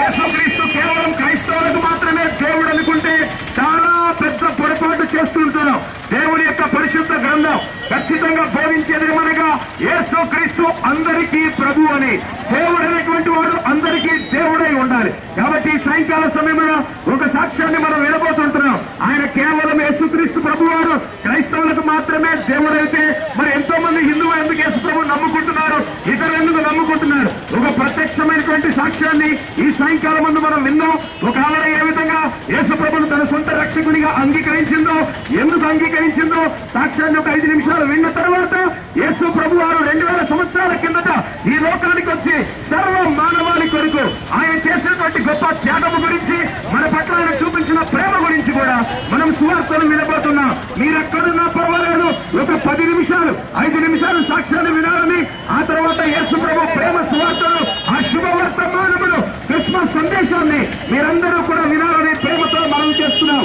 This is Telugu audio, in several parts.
యేసుక్రీస్తు కేవలం క్రైస్తవులకు మాత్రమే దేవుడు అనుకుంటే చాలా పెద్ద పొరపాటు చేస్తుంటున్నాం దేవుడి యొక్క పరిశుద్ధ గ్రంథం ఖచ్చితంగా బోధించేది మనగా యేసుక్రీస్తు అందరికీ ప్రభు అని దేవుడు అనేటువంటి వాడు అందరికీ దేవుడై ఉండాలి కాబట్టి ఈ సాయంకాల సమయంలో ఒక సాక్ష్యాన్ని మనం వినబోతుంటున్నాం ఆయన కేవలం యేసుక్రీస్తు ప్రభు వారు క్రైస్తవులకు మాత్రమే దేవుడైతే మరి ఎంతో మంది హిందువు ఎందుకు యేసు ప్రభు నమ్ముకుంటున్నారు ఇతరులు ఎందుకు నమ్ముకుంటున్నారు ఒక ప్రత్యక్షమైనటువంటి సాక్ష్యాన్ని ఈ సాయంకాలం ముందు మనం విందాం ఒక ఆవిడ ఏ విధంగా యేసు ప్రభును తన సొంత రక్షకునిగా అంగీకరించిందో ఎందుకు అంగీకరించిందో సాక్ష్యాన్ని ఒక ఐదు నిమిషాలు విన్న తర్వాత యేసు ప్రభు వారు రెండు వేల సంవత్సరాల కిందట ఈ లోకానికి వచ్చి సర్వ మానవాళి కొరకు ఆయన చేసినటువంటి గొప్ప త్యాగము గురించి మన పట్ల ఆయన చూపించిన ప్రేమ గురించి కూడా మనం సువార్తను వినబోతున్నాం మీరెక్కడున్నా పర్వాలేదు ఒక పది నిమిషాలు ఐదు నిమిషాలు సాక్ష్యాన్ని వినాలని ఆ తర్వాత యేసు ప్రభు ప్రేమ సువార్తను ఆ శుభవర్తమానమును క్రిస్మస్ సందేశాన్ని మీరందరూ కూడా వినాలని ప్రేమతో మనం చేస్తున్నాం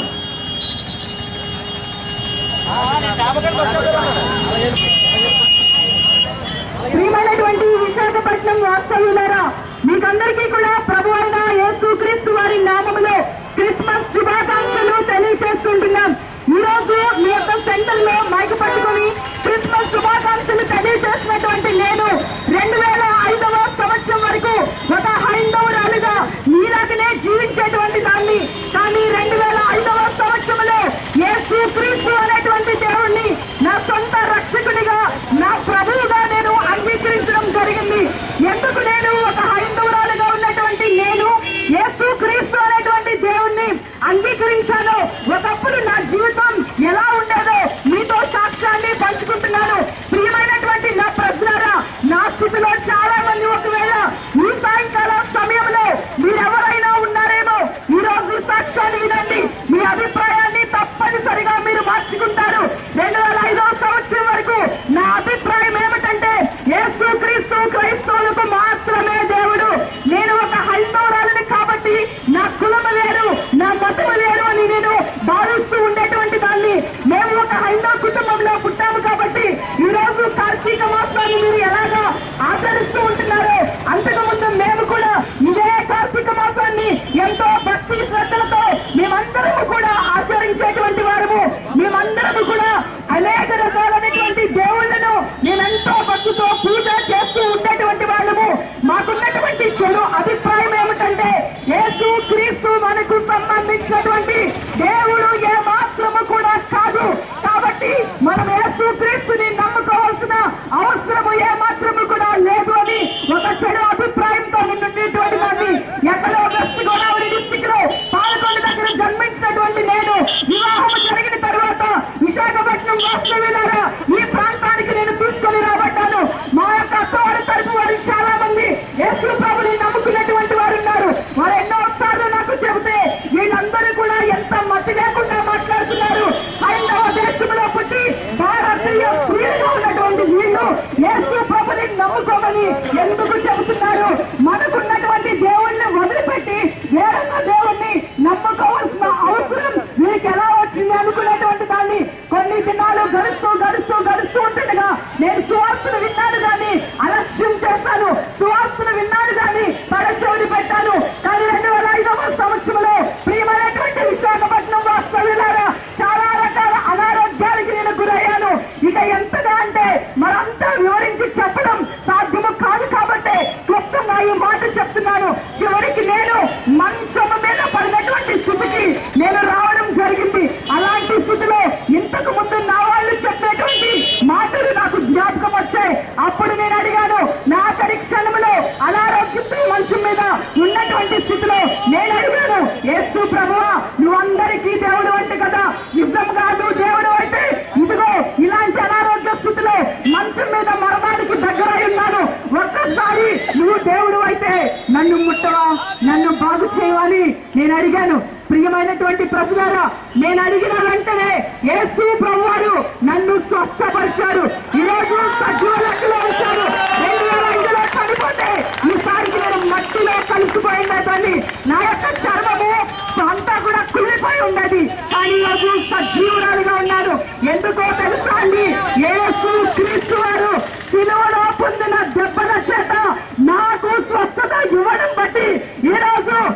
ప్రియమైనటువంటి విశాఖపట్నం వాస్తవ్యులారా మీకందరికీ కూడా ప్రభు అయిన యేసు క్రీస్తు వారి నామములో క్రిస్మస్ శుభాకాంక్షలు తెలియజేస్తుంటున్నాం ఈ రోజు మీ యొక్క సెంటర్ లో మైక్ పట్టుకుని క్రిస్మస్ శుభాకాంక్షలు తెలియజేసినటువంటి నేను రెండు వేల ఐదవ సంవత్సరం వరకు ఒక హైందవురాలుగా మీలాగనే జీవించేటువంటి దాన్ని కానీ రెండు వేల ఐదవ సంవత్సరంలో యేసు క్రీస్తు అనేటువంటి దేవుణ్ణి నా సొంత రక్షకుడిగా నా ప్రభువుగా నేను అంగీకరించడం జరిగింది ఎందుకు నేను ఒక హైందవురాలుగా ఉన్నటువంటి నేను యేసు క్రీస్తు అనేటువంటి దేవుణ్ణి అంగీకరించాను ఒకప్పుడు నా జీవితం ఎలా ఉండేదో మీతో సాక్ష్యాన్ని పంచుకుంటున్నాను ప్రియమైనటువంటి నా ప్రజలారా నా స్థితిలో చాలా మంది ఒకవేళ ఈ సాయంకాల సమయంలో మీరెవరైనా ఉన్నారేమో ఈ రోజు సాక్ష్యాన్ని వినండి మీ అభిప్రాయాన్ని తప్పనిసరిగా మీరు మార్చుకుంటారు రెండు వేల ఐదవ సంవత్సరం వరకు నా అభిప్రాయం ఏమిటంటే యేసు క్రీస్తు క్రైస్తవులకు మాత్రమే దేవుడు నేను ఒక హైందవురాలని కాబట్టి నా కులము వేరు నా మతము వేరు అని నేను భావిస్తూ ఉండేటువంటి దాన్ని మేము ఒక హైందవ కుటుంబంలో పుట్టాము కాబట్టి ఈ రోజు కార్తీక మాసాన్ని మీరు ఎలాగా ఆచరిస్తూ ఉంటున్నారో అంతకు ముందు మేము కూడా ఇదే కార్తీక మాసాన్ని ఎంతో భక్తి శ్రద్ధలతో మేమందరము కూడా ఆచరించేటువంటి వారము మేమందరము కూడా అనేక రకాలైనటువంటి దేవుళ్లను మేమెంతో భక్తితో పూజ చేస్తూ ఉండేటువంటి వాళ్ళము మాకున్నటువంటి చెడు అభిప్రాయం ఏమిటంటే యేసు క్రీస్తు మనకు సంబంధించినటువంటి దేవుడు ఏ మాత్రము కూడా కాదు కాబట్టి మనం యేసు క్రీస్తుని నమ్ముకోవాల్సిన అవసరము ఏ మాత్రము కూడా లేదు అని ఒక చెడు అభిప్రాయంతో నిండున్నటువంటి దాన్ని ఎక్కడో వెస్ట్ గోదావరి డిస్టిక్ లో పాలకొండ దగ్గర జన్మించినటువంటి నేను వివాహం జరిగిన తర్వాత విశాఖపట్నం వాస్తవ్యులారా ఈ ప్రాంతానికి నేను తీసుకొని రాబడ్డాను మా యొక్క అత్తవారి తరపు వారు చాలా మంది యేసు ప్రభుని నమ్ముకున్నటువంటి వారు ఉన్నారు వారు ఎన్నో సార్లు నాకు చెబితే వీళ్ళందరూ కూడా ఎంత మతి లేకుండా మాట్లాడుతున్నారు హైందవ దేశంలో పుట్టి భారతీయ స్త్రీలుగా ఉన్నటువంటి వీళ్ళు యేసు ప్రభుని నమ్ముకోమని ఎందుకు చెబుతున్నారు మనకున్నటువంటి దేవుణ్ణి వదిలిపెట్టి వేరొక దేవుణ్ణి నమ్ముకోవాల్సిన అవసరం వీరికి ఎలా వచ్చింది అనుకునేటువంటి దాన్ని కొన్ని దినాలు గడుస్తూ గడుస్తూ గడుస్తూ ఉంటుండగా నేను సువార్తను విన్నాను కానీ అలస్యం చేశాను సువార్తను విన్నాను కానీ పరచోడి పెట్టాను కానీ రెండు వేల ఐదవ సంవత్సరంలో ప్రియమైనటువంటి విశాఖపట్నం వాస్తవ్యులారా చాలా రకాల అనారోగ్యాలకి నేను గురయ్యాను ఇక ఎంతగా అంటే మరంతా వివరించి చెప్పడం సాధ్యము కాదు కాబట్టి క్లుప్తంగా ఈ మాట చెప్తున్నాను చివరికి నేను మంచము మీద పడినటువంటి స్థితికి నేను రావడం జరిగింది అలాంటి స్థితిలో ఇంతకు ముందు నా వాళ్ళు చెప్పేటువంటి మాటలు నాకు జ్ఞాపకం వచ్చాయి అప్పుడు నేను అడిగాను నా ఆఖరి క్షణంలో అనారోగ్యంతో మంచం మీద ఉన్నటువంటి స్థితిలో నేను అడిగాను యేసు ప్రభువా నువ్వందరికీ దేవుడు అంటే కదా నిజంగా నువ్వు దేవుడు అయితే ఇదిగో ఇలాంటి అనారోగ్య స్థితిలో మంచం మీద మరణానికి దగ్గరై ఉన్నాను ఒక్కసారి నువ్వు దేవుడు అయితే నన్ను ముట్టవా నన్ను బాగు చేయవని నేను అడిగాను ప్రియమైనటువంటి ప్రభుగారా నేను అడిగిన వెంటనే యేసు ప్రభువారు నన్ను స్వస్థపరిచారు ఈ రోజు సజీవ లెక్కలో ఉంచారు రెండు వేల ఐదులో చనిపోతే ఈసారికి నేను మట్టిలో కలిసిపోయిందే తల్లి నా యొక్క చర్మము అంతా కూడా కుళ్ళిపోయి ఉండేది కానీ ఈ రోజు సజీవురాలుగా ఉన్నాను ఎందుకో తెలుసా అండి యేసు క్రీస్తు వారు శిలువలో పొందిన దెబ్బల చేత నాకు స్వస్థత ఇవ్వడం బట్టి ఈ రోజు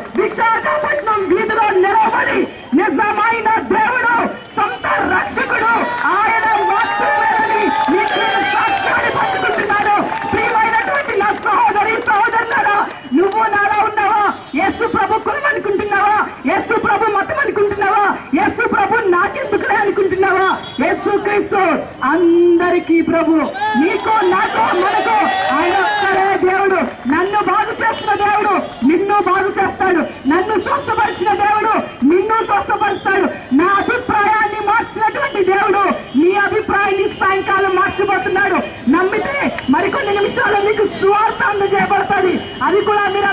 అది కూడా మీరు